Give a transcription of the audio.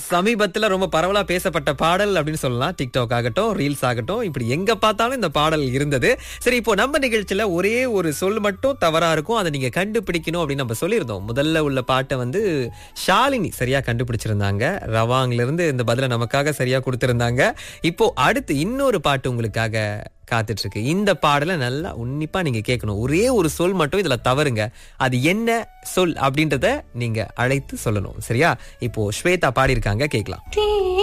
சமீபத்துல ரொம்ப பரவலா பேசப்பட்ட பாடல் அப்படின்னு சொல்லலாம் டிக்டாக் ஆகட்டும் ரீல்ஸ் ஆகட்டும் இப்படி எங்க பார்த்தாலும் இந்த பாடல் இருந்தது சரி இப்போ நம்ம நிகழ்ச்சியில ஒரே ஒரு சொல் மட்டும் தவறா இருக்கும் அதை நீங்க கண்டுபிடிக்கணும் அப்படின்னு நம்ம சொல்லியிருந்தோம் முதல்ல உள்ள பாட்டை வந்து ஷாலினி சரியா கண்டுபிடிச்சிருந்தாங்க ரவாங்ல இருந்து இந்த பதில நமக்காக சரியா கொடுத்திருந்தாங்க இப்போ அடுத்து இன்னொரு பாட்டு உங்களுக்காக காத்துட்டு இருக்கு இந்த பாடலை நல்லா உன்னிப்பா நீங்க கேட்கணும் ஒரே ஒரு சொல் மட்டும் இதுல தவறுங்க அது என்ன சொல் அப்படின்றத நீங்க அழைத்து சொல்லணும் சரியா இப்போ ஸ்வேதா பாடியிருக்காங்க கேட்கலாம் தே